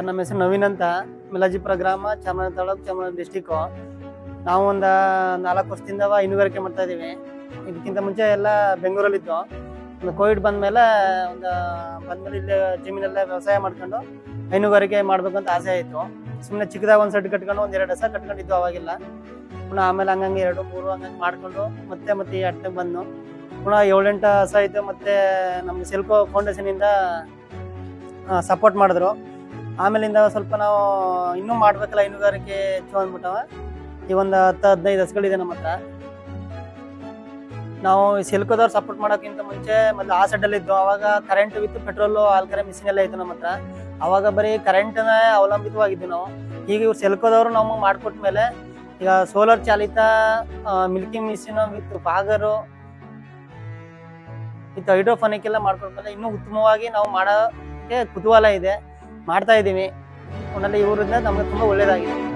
sir ನಮ್ಮ ಹೆಸರು ನವೀನ್ ಅಂತ ಮಿಲಾಜಿಪುರ ಗ್ರಾಮ ಚಾಮರಾಜ ತಾಲೂಕು ಚಾಮರಾಜ ಡಿಸ್ಟಿಕ್ಕು ನಾವು ಒಂದು ನಾಲ್ಕು ವರ್ಷದಿಂದ ಹೈನುಗಾರಿಕೆ ಮಾಡ್ತಾ ಇದ್ದೀವಿ ಇದಕ್ಕಿಂತ ಮುಂಚೆ ಎಲ್ಲ ಬೆಂಗಳೂರಲ್ಲಿದ್ದು ಒಂದು ಕೋವಿಡ್ ಬಂದಮೇಲೆ ಒಂದು ಬಂದಮೇಲೆ ಇಲ್ಲಿ ಜಮೀನೆಲ್ಲ ವ್ಯವಸಾಯ ಮಾಡ್ಕೊಂಡು ಹೈನುಗಾರಿಕೆ ಮಾಡ್ಬೇಕಂತ ಆಸೆ ಆಯಿತು ಸುಮ್ಮನೆ ಚಿಕ್ಕದಾಗ ಒಂದು ಸೆಟ್ ಕಟ್ಕೊಂಡು ಒಂದು ಎರಡು ಹಸ ಕಟ್ಕೊಂಡಿದ್ದು ಅವಾಗಿಲ್ಲ ಪುನಃ ಆಮೇಲೆ ಹಂಗಂಗೆ ಎರಡು ಮೂರು ಹಂಗಂಗೆ ಮಾಡ್ಕೊಂಡು ಮತ್ತೆ ಮತ್ತೆ ಈ ಅಟ್ಟಕ್ಕೆ ಬಂದು ಪುನಃ ಏಳೆಂಟು ಹಸ ಆಯಿತು ಮತ್ತೆ ನಮ್ಗೆ ಸೆಲ್ಕೋ ಫೌಂಡೇಶನಿಂದ ಸಪೋರ್ಟ್ ಮಾಡಿದ್ರು ಆಮೇಲಿಂದ ಸ್ವಲ್ಪ ನಾವು ಇನ್ನೂ ಮಾಡ್ಬೇಕಲ್ಲ ಹೈನುಗಾರಿಕೆ ಹೆಚ್ಚು ಅಂದ್ಬಿಟ್ಟವ ಈ ಒಂದು ಹತ್ತು ಹದಿನೈದು ಹಸುಗಳಿದೆ ನಮ್ಮ ಹತ್ರ ನಾವು ಸಿಲ್ಕೋದವ್ರು ಸಪೋರ್ಟ್ ಮಾಡೋಕ್ಕಿಂತ ಮುಂಚೆ ಮೊದಲು ಆ ಸೆಡ್ಡಲ್ಲಿ ಇದ್ದು ಅವಾಗ ಕರೆಂಟ್ ವಿತ್ ಪೆಟ್ರೋಲು ಆಲ್ಕರೆ ಮಿಷಿನ್ ಎಲ್ಲ ಇತ್ತು ನಮ್ಮ ಹತ್ರ ಅವಾಗ ಬರೀ ಕರೆಂಟ್ನ ಅವಲಂಬಿತವಾಗಿದ್ವಿ ನಾವು ಈಗ ಇವ್ರು ಸೆಲ್ಕೋದವ್ರು ನಮಗೆ ಮಾಡಿಕೊಟ್ಮೇಲೆ ಈಗ ಸೋಲಾರ್ ಚಾಲಿತ milking machine with fogger with hydroponic ಎಲ್ಲ ಮಾಡ್ಕೊಂಡ್ಮೇಲೆ ಇನ್ನೂ ಉತ್ತಮವಾಗಿ ನಾವು ಮಾಡೋಕ್ಕೆ ಕುತೂಹಲ ಇದೆ ಮಾಡ್ತಾ ಇದ್ದೀವಿ ಒಟ್ನಲ್ಲಿ ಇವರಿಂದ ನಮಗೆ ತುಂಬ ಒಳ್ಳೇದಾಗಿದೆ